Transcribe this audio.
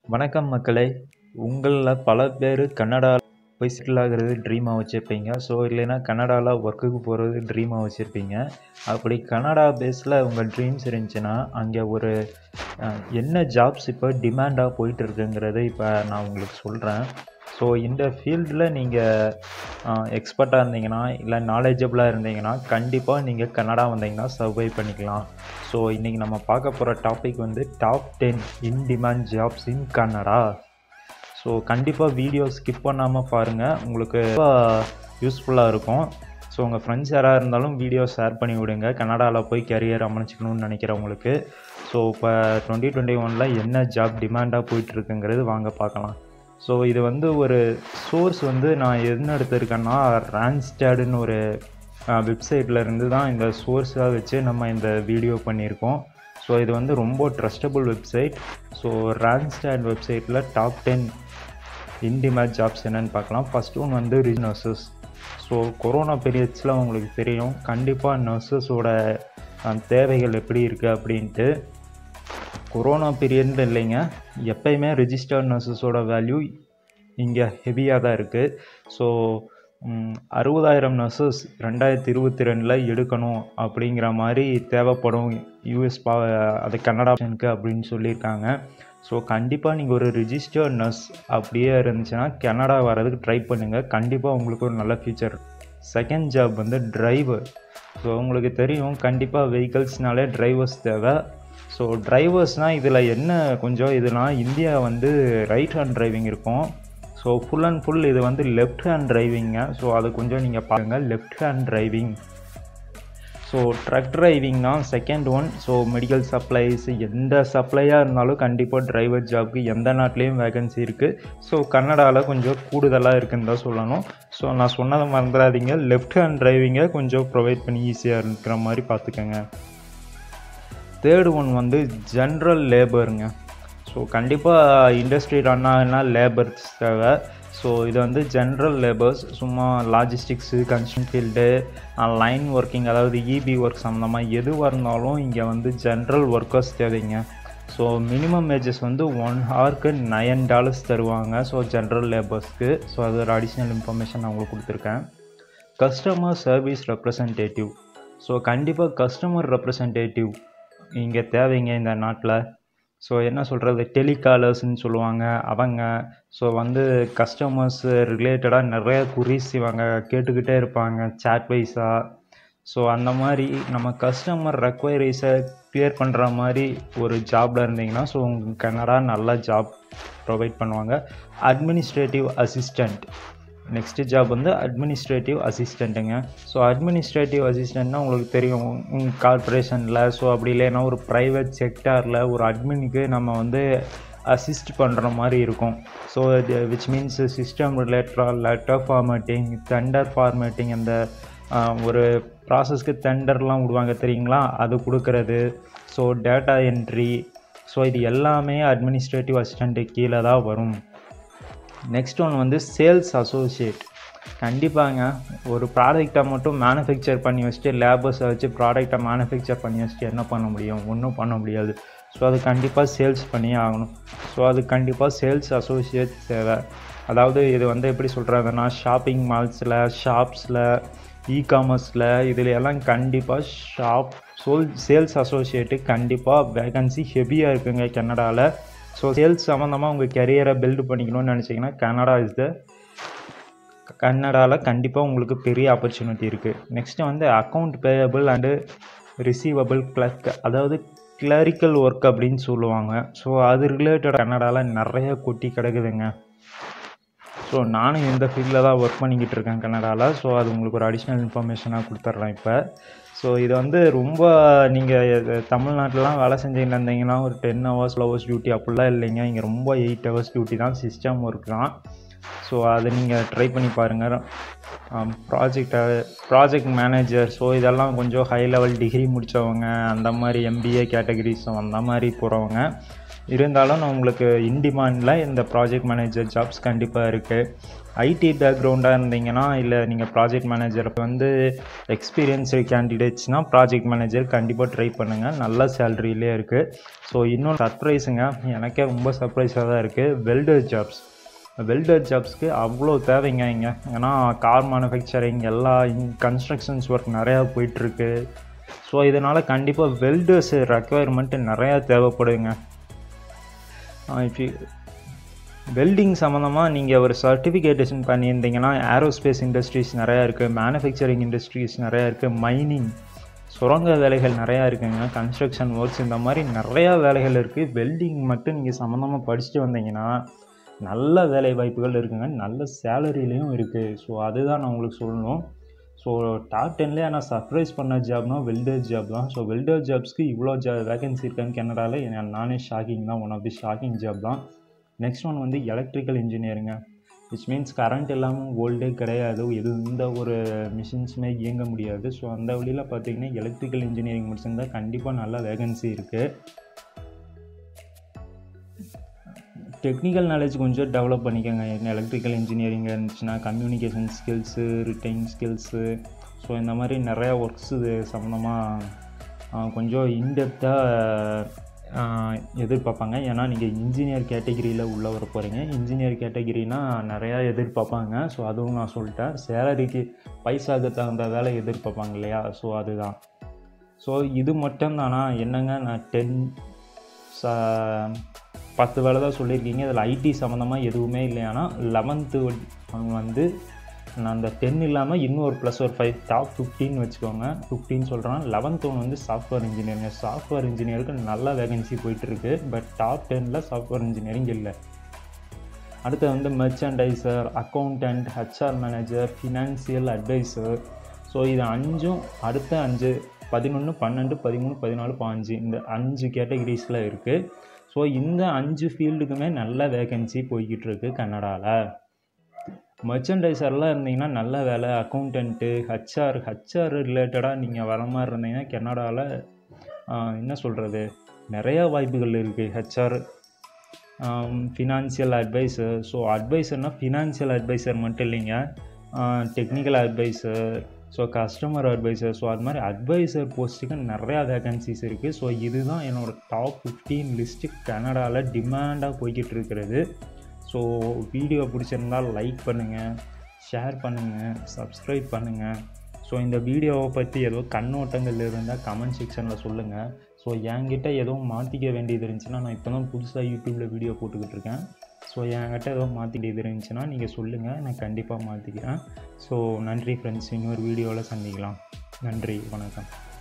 வணக்கம் மக்களே உங்களில் பல பேர் கன்னடா போய் செட்டில் ஆகிறது ட்ரீமாக வச்சுருப்பீங்க ஸோ இல்லைன்னா கன்னடாவில் ஒர்க்குக்கு போகிறது ட்ரீமாக வச்சுருப்பீங்க அப்படி கன்னடா பேஸில் உங்கள் ட்ரீம்ஸ் இருந்துச்சுன்னா அங்கே ஒரு அஹ், என்ன ஜாப்ஸ் இப்போ டிமாண்டாக போயிட்டு இருக்குங்கிறத இப்போ நான் உங்களுக்கு சொல்கிறேன் ஸோ இந்த ஃபீல்டில் நீங்கள் எக்ஸ்பர்ட்டாக இருந்தீங்கன்னா இல்லை நாலேஜபிளாக இருந்தீங்கன்னா கண்டிப்பாக நீங்கள் கன்னடா வந்தீங்கன்னா சர்வை பண்ணிக்கலாம் ஸோ இன்றைக்கி நம்ம பார்க்க போகிற டாபிக் வந்து top ten in demand jobs in Canada so கண்டிப்பாக வீடியோ ஸ்கிப் பண்ணாமல் பாருங்கள் உங்களுக்கு யூஸ்ஃபுல்லாக இருக்கும் ஸோ உங்கள் ஃப்ரெண்ட்ஸ் யாராக இருந்தாலும் வீடியோ ஷேர் பண்ணி விடுங்க கன்னடாவில் போய் கரியர் அமைச்சிக்கணும்னு நினைக்கிறவங்களுக்கு ஸோ இப்போ டுவெண்ட்டி டுவெண்ட்டி ஒனில் என்ன ஜாப் டிமாண்டாக போயிட்டுருக்குங்கிறது வாங்க பார்க்கலாம் ஸோ இது வந்து ஒரு சோர்ஸ் வந்து நான் என்ன எடுத்திருக்கேன்னா ரான்ஸ்டேடுன்னு ஒரு வெப்சைட்டில் இருந்து தான் இந்த சோர்ஸாக வச்சு நம்ம இந்த வீடியோ பண்ணியிருக்கோம் ஸோ இது வந்து ரொம்ப ட்ரஸ்டபுள் வெப்சைட் ஸோ ரான்ஸ்டேட் வெப்சைட்டில் டாப் டென் இன்டிமேட் ஜாப்ஸ் என்னன்னு பார்க்கலாம் ஃபஸ்ட் ஒன் வந்து ரிச் நர்சஸ் ஸோ கொரோனா பீரியட்ஸில் உங்களுக்கு தெரியும் கண்டிப்பாக நர்சஸோட தேவைகள் எப்படி இருக்குது அப்படின்ட்டு கொரோனா பீரியட்னு இல்லைங்க எப்பயுமே ரிஜிஸ்டர்ட் நர்சஸோட வேல்யூ இங்கே ஹெவியாக தான் இருக்குது ஸோ அறுபதாயிரம் நர்சஸ் ரெண்டாயிரத்தி இருபத்தி ரெண்டில் எடுக்கணும் அப்படிங்கிற மாதிரி தேவைப்படும் யூஎஸ் பா அது கன்னடா ஆப்ஷனுக்கு அப்படின்னு சொல்லியிருக்காங்க ஸோ கண்டிப்பாக நீங்கள் ஒரு ரிஜிஸ்டர்ட் நர்ஸ் அப்படியே இருந்துச்சுன்னா கனடா வரதுக்கு ட்ரை பண்ணுங்கள் கண்டிப்பாக உங்களுக்கு ஒரு நல்ல ஃபியூச்சர் செகண்ட் ஜாப் வந்து டிரைவர் ஸோ உங்களுக்கு தெரியும் கண்டிப்பாக வெஹிக்கல்ஸ்னாலே டிரைவர்ஸ் தேவை ஸோ டிரைவர்ஸ்னால் இதில் என்ன கொஞ்சம் இதுனா இந்தியா வந்து ரைட் ஹேண்ட் டிரைவிங் இருக்கும் ஸோ ஃபுல் அண்ட் ஃபுல் இது வந்து லெஃப்ட் ஹேண்ட் டிரைவிங்க ஸோ அது கொஞ்சம் நீங்கள் பாருங்கள் left hand driving so truck driving தான் second one so medical supplies எந்த சப்ளையாக இருந்தாலும் கண்டிப்பாக டிரைவர் ஜாப்க்கு எந்த நாட்டிலையும் வேகன்சி இருக்குது ஸோ கன்னடாவில் கொஞ்சம் கூடுதலாக இருக்குன்னு தான் சொல்லணும் ஸோ நான் சொன்னதை மறந்துடாதீங்க லெஃப்ட் ஹேண்ட் டிரைவிங்கை கொஞ்சம் ப்ரொவைட் பண்ணி ஈஸியாக இருக்கிற மாதிரி பார்த்துக்கோங்க தேர்டு ஒன் வந்து ஜென்ரல் லேபருங்க ஸோ கண்டிப்பாக இண்டஸ்ட்ரி ரன் ஆகுனா லேபர்ஸ் தேவை ஸோ இது வந்து ஜென்ரல் லேபர்ஸ் சும்மா லாஜிஸ்டிக்ஸு கன்ஸ்ட்ரக்ஷன் ஃபீல்டு லைன் ஒர்க்கிங் அதாவது இபி ஒர்க் சம்மந்தமாக எதுவாக இருந்தாலும் இங்கே வந்து ஜென்ரல் ஒர்க்கர்ஸ் தேவைங்க ஸோ மினிமம் வேஜஸ் வந்து ஒன் ஹவருக்கு நயன் டாலர்ஸ் தருவாங்க ஸோ ஜென்ரல் லேபர்ஸ்க்கு ஸோ அது ஒரு அடிஷ்னல் இன்ஃபர்மேஷன் நான் உங்களுக்கு கொடுத்துருக்கேன் கஸ்டமர் சர்வீஸ் ரெப்ரசன்டேட்டிவ் ஸோ கண்டிப்பாக கஸ்டமர் ரெப்ரசன்டேட்டிவ் இங்கே தேவைங்க இந்த நாட்டில் ஸோ என்ன சொல்கிறது டெலிகாலர்ஸ்னு சொல்லுவாங்க அவங்க ஸோ வந்து கஸ்டமர்ஸ் ரிலேட்டடாக நிறைய குரீஸ் இவங்க கேட்டுக்கிட்டே இருப்பாங்க சேட் வைஸாக ஸோ அந்த மாதிரி நம்ம கஸ்டமர் ரெக்வயரிஸை கிளியர் பண்ணுற மாதிரி ஒரு ஜாபில் இருந்தீங்கன்னா ஸோ உங்களுக்கு கனடா நல்ல ஜாப் ப்ரொவைட் பண்ணுவாங்க அட்மினிஸ்ட்ரேட்டிவ் அசிஸ்டண்ட் நெக்ஸ்ட்டு ஜாப் வந்து அட்மினிஸ்ட்ரேட்டிவ் அசிஸ்டண்ட்டுங்க ஸோ அட்மினிஸ்ட்ரேட்டிவ் அசிஸ்டண்ட்னா உங்களுக்கு தெரியும் கார்ப்பரேஷனில் ஸோ அப்படி இல்லைன்னா ஒரு ப்ரைவேட் செக்டாரில் ஒரு அட்மினுக்கு நம்ம வந்து அசிஸ்ட் பண்ணுற மாதிரி இருக்கும் ஸோ விச் மீன்ஸ் சிஸ்டம் ரிலேட்டடாக லெட்டர் ஃபார்மேட்டிங் டெண்டர் ஃபார்மேட்டிங் அந்த ஆஹ், ஒரு ப்ராசஸ்க்கு டெண்டர்லாம் விடுவாங்க தெரியுங்களா அது கொடுக்கறது ஸோ டேட்டா என்ட்ரி ஸோ இது எல்லாமே அட்மினிஸ்ட்ரேட்டிவ் அசிஸ்டண்ட்டு கீழே தான் வரும் நெக்ஸ்ட் ஒன் வந்து சேல்ஸ் அசோசியேட் கண்டிப்பாங்க ஒரு ப்ராடக்டை மட்டும் மேனுஃபேக்சர் பண்ணி வச்சுட்டு லேபர்ஸை வச்சு ப்ராடக்டை மேனுஃபேக்சர் பண்ணி வச்சுட்டு என்ன பண்ண முடியும் ஒன்றும் பண்ண முடியாது ஸோ அது கண்டிப்பாக சேல்ஸ் பண்ணியே ஆகணும் ஸோ அது கண்டிப்பாக சேல்ஸ் அசோசியேட் தேவை அதாவது இது வந்து எப்படி சொல்கிறாங்கன்னா ஷாப்பிங் மால்ஸில் ஷாப்ஸில் இ காமர்ஸில் இதில் எல்லாம் கண்டிப்பாக ஷாப் சோல் சேல்ஸ் அசோசியேட்டு கண்டிப்பாக வேகன்சி ஹெவியாக இருக்குங்க கன்னடாவில் ஸோ சேல்ஸ் சம்மந்தமாக உங்கள் கெரியரை பில்டு பண்ணிக்கணும்னு நினச்சிங்கன்னா கனடா இஸ் த கன்னடாவில் கண்டிப்பாக உங்களுக்கு பெரிய ஆப்பர்ச்சுனிட்டி இருக்குது நெக்ஸ்ட்டு வந்து account payable and receivable clerk அதாவது கிளரிக்கல் ஒர்க் அப்படின்னு சொல்லுவாங்க ஸோ அது ரிலேட்டட் கன்னடாவில் நிறைய கொட்டி கிடக்குதுங்க ஸோ நானும் இந்த ஃபீல்டில் தான் ஒர்க் பண்ணிக்கிட்டு இருக்கேன் கன்னடாவில் ஸோ அது உங்களுக்கு ஒரு அடிஷ்னல் இன்ஃபர்மேஷனாக கொடுத்துட்றேன் இப்போ ஸோ இது வந்து ரொம்ப நீங்கள் தமிழ்நாட்டிலலாம் வேலை செஞ்சுட்டு இருந்தீங்கன்னா ஒரு டென் ஹவர்ஸ் ஹவர்ஸ் டியூட்டி அப்படிலாம் இல்லைங்க இங்கே ரொம்ப எயிட் ஹவர்ஸ் டியூட்டி தான் சிஸ்டம் ஒர்க் தான் ஸோ அதை நீங்கள் ட்ரை பண்ணி பாருங்கள் ப்ராஜெக்ட் ப்ராஜெக்ட் மேனேஜர் ஸோ இதெல்லாம் கொஞ்சம் ஹை லெவல் டிகிரி முடித்தவங்க அந்த மாதிரி எம்பிஏ கேட்டகரிஸ் அந்த மாதிரி போகிறவங்க இருந்தாலும் நான் உங்களுக்கு இன்டிமாண்டில் இந்த ப்ராஜெக்ட் மேனேஜர் ஜாப்ஸ் கண்டிப்பாக இருக்குது ஐடி பேக்ரவுண்டாக இருந்தீங்கன்னா இல்லை நீங்கள் ப்ராஜெக்ட் மேனேஜர் வந்து எக்ஸ்பீரியன்ஸ்டு கேண்டிடேட்ஸ்னால் ப்ராஜெக்ட் மேனேஜர் கண்டிப்பாக ட்ரை பண்ணுங்கள் நல்ல சேலரியிலே இருக்குது ஸோ இன்னும் சர்ப்ரைஸுங்க எனக்கே ரொம்ப சர்ப்ரைஸாக தான் இருக்குது வெல்டர் ஜாப்ஸ் வெல்டர் ஜாப்ஸ்க்கு அவ்வளோ தேவைங்க இங்கே ஏன்னா கார் மேனுஃபேக்சரிங் எல்லா கன்ஸ்ட்ரக்ஷன்ஸ் ஒர்க் நிறையா போயிட்டுருக்கு ஸோ இதனால் கண்டிப்பாக வெல்டர்ஸ் ரெக்குவயர்மெண்ட்டு நிறையா தேவைப்படுங்க இப்போ வெல்டிங் சம்மந்தமாக நீங்கள் ஒரு சர்டிஃபிகேட்டேஷன் பண்ணியிருந்தீங்கன்னா ஏரோஸ்பேஸ் இண்டஸ்ட்ரீஸ் நிறையா இருக்குது மேனுஃபேக்சரிங் இண்டஸ்ட்ரீஸ் நிறையா இருக்குது மைனிங் சுரங்க வேலைகள் நிறையா இருக்குங்க கன்ஸ்ட்ரக்ஷன் ஒர்க்ஸ் இந்த மாதிரி நிறையா வேலைகள் இருக்குது வெல்டிங் மட்டும் நீங்கள் சம்மந்தமாக படிச்சுட்டு வந்தீங்கன்னா நல்ல வேலை வாய்ப்புகள் இருக்குங்க நல்ல சேலரிலையும் இருக்குது ஸோ அதுதான் நான் உங்களுக்கு சொல்லணும் ஸோ டாப் டென்லேயே நான் சர்ப்ரைஸ் பண்ண ஜாப்னா வெல்டர் ஜாப் தான் ஸோ வெல்டர் ஜாப்ஸ்க்கு இவ்வளோ ஜா வேகன்சி இருக்கான்னு கனடாவில் நானே ஷாக்கிங் தான் one of the shocking job தான் நெக்ஸ்ட் ஒன் வந்து எலக்ட்ரிக்கல் இன்ஜினியரிங்க விச் மீன்ஸ் கரண்ட் இல்லாமல் ஓல்டே கிடையாது எது எந்த ஒரு மிஷின்ஸுமே இயங்க முடியாது ஸோ அந்த வழியில் பார்த்தீங்கன்னா எலக்ட்ரிக்கல் இன்ஜினியரிங் முடிச்சிருந்தா கண்டிப்பாக நல்ல வேகன்சி இருக்குது டெக்னிக்கல் நாலேஜ் கொஞ்சம் டெவலப் பண்ணிக்கோங்க எலக்ட்ரிக்கல் இன்ஜினியரிங் இருந்துச்சுன்னா communication skills retain skills so இந்த மாதிரி நிறையா ஒர்க்ஸ் இது சம்மந்தமாக கொஞ்சம் இன்டெப்த்தாக எதிர்பார்ப்பாங்க ஏன்னா நீங்கள் இன்ஜினியர் கேட்டகிரியில் உள்ளே வர போகிறீங்க இன்ஜினியர் கேட்டகிரினா நிறையா எதிர்பார்ப்பாங்க ஸோ அதுவும் நான் சொல்லிட்டேன் சேலரிக்கு பைசாக்கு தகுந்த வேலை எதிர்பார்ப்பாங்க இல்லையா ஸோ அதுதான் ஸோ இது மட்டும் தானா என்னங்க நான் டென் ச பத்து வேலை தான் சொல்லியிருக்கீங்க இதில் ஐடி சம்மந்தமாக எதுவுமே இல்லையானா லெவன்த்து வந்து நான் அந்த டென் இல்லாமல் இன்னும் ஒரு ப்ளஸ் ஒரு ஃபைவ் டாப் ஃபிஃப்டின் வச்சுக்கோங்க ஃபிஃப்டின் சொல்கிறேன் லெவன்த் ஒன் வந்து சாஃப்ட்வேர் இன்ஜினியரிங் சாஃப்ட்வேர் இன்ஜினியருக்கு நல்ல வேகன்சி போயிட்டுருக்கு பட் டாப் டெனில் சாஃப்ட்வேர் இன்ஜினியரிங் இல்லை அடுத்து வந்து merchandiser accountant HR manager financial advisor so இது அஞ்சும் அடுத்த அஞ்சு பதினொன்று பன்னெண்டு பதிமூணு பதினாலு பாஞ்சு இந்த அஞ்சு கேட்டகரிஸில் இருக்குது ஸோ இந்த அஞ்சு ஃபீல்டுக்குமே நல்ல வேகன்சி போய்கிட்டு இருக்கு கன்னடாவில் மெர்ச்சன்டைசர்லாம் இருந்தீங்கன்னா நல்ல வேலை அக்கௌண்டண்ட்டு ஹச்ஆர் ஹச்ஆர் ரிலேட்டடாக நீங்கள் வர மாதிரி இருந்தீங்கன்னா கன்னடாவில் என்ன சொல்கிறது நிறையா வாய்ப்புகள் இருக்குது ஹெச்ஆர் ஃபினான்சியல் அட்வைசர் ஸோ அட்வைசர்னால் ஃபினான்சியல் அட்வைசர் மட்டும் இல்லைங்க technical advisor so customer advisor so அது மாதிரி அட்வைசர் போஸ்ட்டுக்கு நிறையா வேகன்சிஸ் இருக்குது ஸோ இதுதான் என்னோடய டாப் ஃபிஃப்டீன் லிஸ்ட்டு கனடாவில் டிமாண்டாக போய்கிட்டு இருக்கிறது ஸோ வீடியோ பிடிச்சிருந்தால் லைக் பண்ணுங்கள் ஷேர் பண்ணுங்கள் சப்ஸ்கிரைப் பண்ணுங்கள் ஸோ இந்த வீடியோவை பற்றி ஏதோ கண்ணோட்டங்கள் இருந்தால் கமெண்ட் செக்ஷனில் சொல்லுங்கள் ஸோ என்கிட்ட எதுவும் மாற்றிக்க வேண்டியது இருந்துச்சுன்னா நான் இப்போ தான் புதுசாக யூடியூப்பில் வீடியோ போட்டுக்கிட்டு இருக்கேன் ஸோ என்கிட்ட எதுவும் மாற்றிக்க இது இருந்துச்சுன்னா நீங்கள் சொல்லுங்கள் நான் கண்டிப்பாக மாற்றிக்கிறேன் ஸோ நன்றி ஃப்ரெண்ட்ஸ் இன்னொரு வீடியோவில் சந்திக்கலாம் நன்றி வணக்கம்